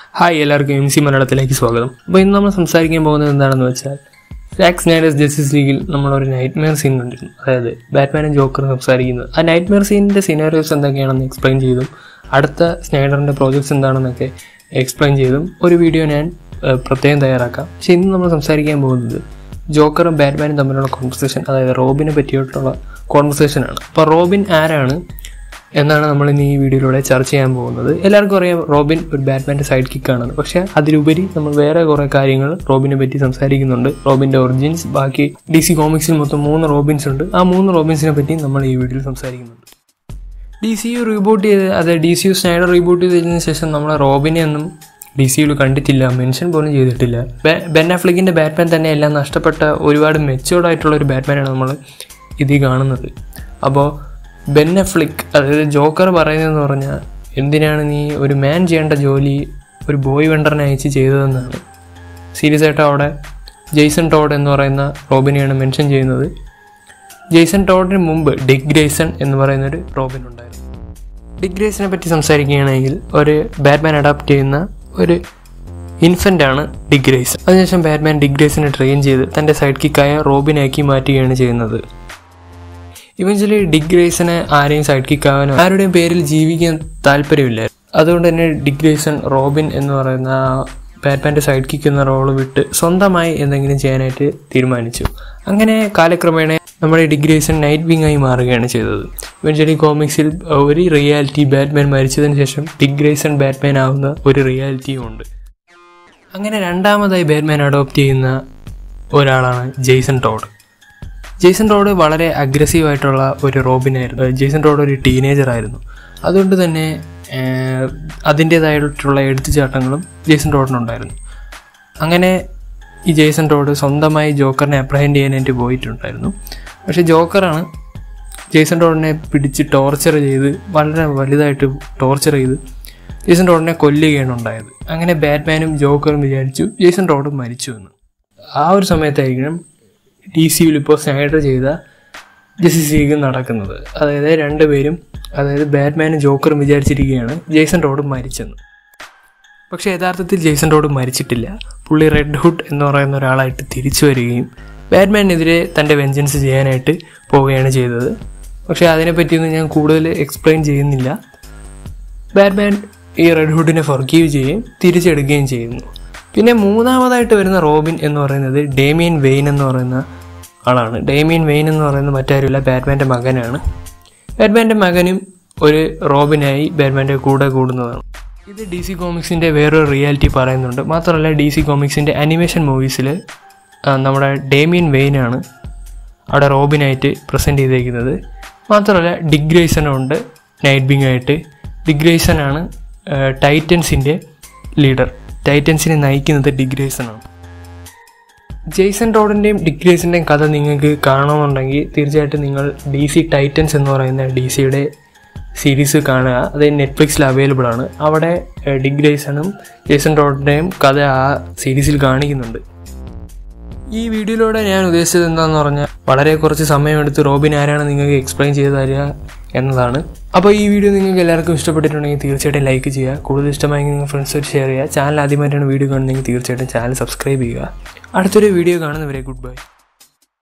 hi എല്ലാവർക്കും M C മലയാളത്തിലേക്ക് സ്വാഗതം അപ്പോൾ ഇന്ന് നമ്മൾ സംസാരിക്കാൻ പോകുന്നത് എന്താണെന്ന് വെച്ചാൽ സാക് സ്നൈഡേഴ്സ് ജസ്റ്റിസ് ലീഗിൽ നമ്മളൊരു നൈറ്റ് മെയർ സീൻ കണ്ടിരുന്നു അതായത് ബാറ്റ്മാനും ജോക്കറും സംസാരിക്കുന്നത് ആ നൈറ്റ് മെയർ സീനിൻ്റെ സിനാരിയോസ് എന്തൊക്കെയാണെന്ന് എക്സ്പ്ലെയിൻ ചെയ്തും അടുത്ത സ്നൈഡറിൻ്റെ പ്രോജക്ട്സ് എന്താണെന്നൊക്കെ എക്സ്പ്ലെയിൻ ചെയ്തും ഒരു വീഡിയോ ഞാൻ ഏഹ്, പ്രത്യേകം തയ്യാറാക്കാം പക്ഷേ ഇന്ന് നമ്മൾ സംസാരിക്കാൻ പോകുന്നത് ജോക്കറും ബാറ്റ്മാനും തമ്മിലുള്ള കോൺവെർസേഷൻ അതായത് റോബിനെ പറ്റിയിട്ടുള്ള കോൺവെർസേഷനാണ് അപ്പോൾ റോബിൻ ആരാണ് എന്നാണ് നമ്മൾ ഇന്ന് ഈ വീഡിയോയിലൂടെ ചർച്ച ചെയ്യാൻ പോകുന്നത് എല്ലാവർക്കും അറിയാം റോബിൻ ഒരു ബാറ്റ്മാൻ്റെ സൈഡ് കിക്കാണെന്ന് പക്ഷേ അതിലുപരി നമ്മൾ വേറെ കുറേ കാര്യങ്ങൾ റോബിനെ പറ്റി സംസാരിക്കുന്നുണ്ട് റോബിൻ്റെ ഒറിജിൻസ് ബാക്കി ഡി സി കോമിക്സിൽ മൊത്തം മൂന്ന് റോബിൻസ് ഉണ്ട് ആ മൂന്ന് റോബിൻസിനെ പറ്റി നമ്മൾ ഈ വീഡിയോയിൽ സംസാരിക്കുന്നുണ്ട് ഡി സി യു റീബൂട്ട് ചെയ്ത് അതായത് D C U Snyder reboot ചെയ്തതിന് ശേഷം നമ്മൾ റോബിനെ ഒന്നും ഡി സി യുയിൽ കണ്ടിട്ടില്ല മെൻഷൻ പോലും ചെയ്തിട്ടില്ല ബെ- ബെൻ അഫ്ലിക്കിൻ്റെ ബാറ്റ്മാൻ തന്നെ എല്ലാം നഷ്ടപ്പെട്ട ഒരുപാട് മെച്ചുവേർഡ് ആയിട്ടുള്ള ഒരു ബാറ്റ്മാനാണ് നമ്മൾ ഇതിൽ കാണുന്നത് അപ്പോൾ ബെൻ അഫ്ലിക് അതായത് ജോക്കർ പറയുന്നതെന്ന് പറഞ്ഞാൽ എന്തിനാണ് നീ ഒരു മാൻ ചെയ്യേണ്ട ജോലി ഒരു ബോയ് വെണ്ടറിനെ അയച്ച് ചെയ്തതെന്നാണ് സീരിയസ് ആയിട്ട് അവിടെ ജെയ്സൺ ടോഡ് എന്ന് പറയുന്ന റോബിനെയാണ് മെൻഷൻ ചെയ്യുന്നത് ജെയ്സൺ ടോഡിന് മുമ്പ് ഡിക് ഗ്രേസൺ എന്ന് പറയുന്ന ഒരു റോബിൻ ഉണ്ടായിരുന്നു ഡിക് ഗ്രേസനെ പറ്റി സംസാരിക്കുകയാണെങ്കിൽ ഒരു ബാറ്റ്മാൻ അഡാപ്റ്റ് ചെയ്യുന്ന ഒരു ഇൻഫൻ്റ് ആണ് ഡിക് ഗ്രേസൺ അതിനുശേഷം ബാറ്റ്മാൻ ഡിക് ഗ്രേസനെ ട്രെയിൻ ചെയ്ത് തൻ്റെ സൈഡ് കിക്കായ റോബിനാക്കി മാറ്റുകയാണ് ചെയ്യുന്നത് ഇവഞ്ചലി ഡിക് ഗ്രേസനെ ആരെയും സൈഡ് കിക്ക് ആവാനോ ആരുടെയും പേരിൽ ജീവിക്കാൻ താല്പര്യമില്ല അതുകൊണ്ട് തന്നെ ഡിക് ഗ്രേസൺ റോബിൻ എന്ന് പറയുന്ന ആ ബാറ്റ്മാൻ്റെ സൈഡ് കിക്ക് എന്ന റോള് വിട്ട് സ്വന്തമായി എന്തെങ്കിലും ചെയ്യാനായിട്ട് തീരുമാനിച്ചു അങ്ങനെ കാലക്രമേണ നമ്മുടെ ഡിക് ഗ്രേസൺ നൈറ്റ് വിങ് ആയി മാറുകയാണ് ചെയ്തത് ഇവഞ്ചലി കോമിക്സിൽ ഒരു റിയാലിറ്റി ബാറ്റ്മാൻ മരിച്ചതിന് ശേഷം ഡിക് ഗ്രേസൺ ബാറ്റ്മാൻ ആവുന്ന ഒരു റിയാലിറ്റിയും ഉണ്ട് അങ്ങനെ രണ്ടാമതായി ബാറ്റ്മാൻ അഡോപ്റ്റ് ചെയ്യുന്ന ഒരാളാണ് ജെയ്സൺ ടോഡ് ജെയ്സൺ റോഡ് വളരെ അഗ്രസീവ് ആയിട്ടുള്ള ഒരു റോബിനായിരുന്നു ഏഹ് ജെയ്സൺ റോഡ് ഒരു ടീനേജർ ആയിരുന്നു അതുകൊണ്ട് തന്നെ ഏഹ്, അതിൻ്റേതായിട്ടുള്ള എടുത്തുചാട്ടങ്ങളും ജെയ്സൺ റോഡിനുണ്ടായിരുന്നു അങ്ങനെ ഈ ജെയ്സൺ റോഡ് സ്വന്തമായി ജോക്കറിനെ അപ്രഹെൻഡ് ചെയ്യാനായിട്ട് പോയിട്ടുണ്ടായിരുന്നു പക്ഷേ ജോക്കറാണ് ജെയ്സൺ റോഡിനെ പിടിച്ച് ടോർച്ചർ ചെയ്ത് വളരെ വലുതായിട്ട് ടോർച്ചർ ചെയ്ത് ജെയ്സൺ റോഡിനെ കൊല്ലുകയാണ് ഉണ്ടായത് അങ്ങനെ ബാറ്റ്മാനും ജോക്കറും വിചാരിച്ചു ജെയ്സൺ റോഡ് മരിച്ചു എന്ന് ആ ഒരു സമയത്തായിരിക്കണം ഡി സിയിൽ ഇപ്പോൾ സ്നൈഡർ ചെയ്ത ജസ്റ്റിസ് ലീഗ് നടക്കുന്നത് അതായത് രണ്ടുപേരും അതായത് ബാറ്റ്മാനും ജോക്കറും വിചാരിച്ചിരിക്കുകയാണ് ജെയ്സൺ റോഡ് മരിച്ചെന്ന് പക്ഷേ യഥാർത്ഥത്തിൽ ജെയ്സൺ റോഡ് മരിച്ചിട്ടില്ല പുള്ളി റെഡ് ഹുഡ് എന്ന് പറയുന്ന ഒരാളായിട്ട് തിരിച്ചു വരികയും ബാറ്റ്മാനെതിരെ തൻ്റെ വെഞ്ചൻസ് ചെയ്യാനായിട്ട് പോവുകയാണ് ചെയ്തത് പക്ഷേ അതിനെപ്പറ്റിയൊന്നും ഞാൻ കൂടുതൽ എക്സ്പ്ലെയിൻ ചെയ്യുന്നില്ല ബാറ്റ്മാൻ ഈ റെഡ് ഹുഡിനെ ഫൊർഗീവ് ചെയ്യുകയും തിരിച്ചെടുക്കുകയും ചെയ്യുന്നു പിന്നെ മൂന്നാമതായിട്ട് വരുന്ന റോബിൻ എന്ന് പറയുന്നത് ഡേമിയൻ വെയിൻ എന്ന് പറയുന്ന ആളാണ് ഡേമിയൻ വെയിൻ എന്ന് പറയുന്ന മറ്റാരുമില്ല ബാറ്റ്മാൻ്റെ മകനാണ് ബാറ്റ്മാൻ്റെ മകനും ഒരു റോബിനായി ബാറ്റ്മാൻ്റെ കൂടെ കൂടുന്നതാണ് ഇത് ഡി സി കോമിക്സിൻ്റെ വേറൊരു റിയാലിറ്റി പറയുന്നുണ്ട് മാത്രമല്ല ഡി സി കോമിക്സിൻ്റെ അനിമേഷൻ മൂവീസിൽ നമ്മുടെ ഡേമിയൻ വെയിനാണ് അവിടെ റോബിനായിട്ട് പ്രസൻറ്റ് ചെയ്തേക്കുന്നത് മാത്രമല്ല ഡിഗ്രേസനും ഉണ്ട് നൈറ്റ് ബിങ് ആയിട്ട് ഡിഗ്രേസൻ ആണ് ടൈറ്റൻസിൻ്റെ ലീഡർ ടൈറ്റൻസിനെ നയിക്കുന്നത് ഡിഗ്രേസനാണ് ജെയ്സൺ റോഡിൻ്റെയും ഡിഗ്രേസിൻ്റെയും കഥ നിങ്ങൾക്ക് കാണണമെന്നുണ്ടെങ്കിൽ തീർച്ചയായിട്ടും നിങ്ങൾ ഡി സി ടൈറ്റൻസ് എന്ന് പറയുന്ന ഡി സിയുടെ സീരീസ് കാണുക അത് നെറ്റ്ഫ്ലിക്സിൽ അവൈലബിൾ ആണ് അവിടെ ഡിഗ്രേസണും ജെയ്സൺ റോഡിൻ്റെയും കഥ ആ സീരീസിൽ കാണിക്കുന്നുണ്ട് ഈ വീഡിയോയിലൂടെ ഞാൻ ഉദ്ദേശിച്ചത് എന്താണെന്ന് പറഞ്ഞാൽ വളരെ കുറച്ച് സമയമെടുത്ത് റോബിൻ ആരാണ് നിങ്ങൾക്ക് എക്സ്പ്ലെയിൻ ചെയ്ത് തരിക എന്നതാണ് അപ്പോൾ ഈ വീഡിയോ നിങ്ങൾക്ക് എല്ലാവർക്കും ഇഷ്ടപ്പെട്ടിട്ടുണ്ടെങ്കിൽ തീർച്ചയായിട്ടും ലൈക്ക് ചെയ്യുക കൂടുതൽ ഇഷ്ടമായെങ്കിൽ നിങ്ങൾ ഫ്രണ്ട്സായിട്ട് ഷെയർ ചെയ്യുക ചാനൽ ആദ്യമായിട്ടാണ് വീഡിയോ കാണുന്നതെങ്കിൽ തീർച്ചയായിട്ടും ചാനൽ സബ്സ്ക്രൈബ് ചെയ്യുക അടുത്തൊരു വീഡിയോ കാണുന്നവരെ ഗുഡ് ബൈ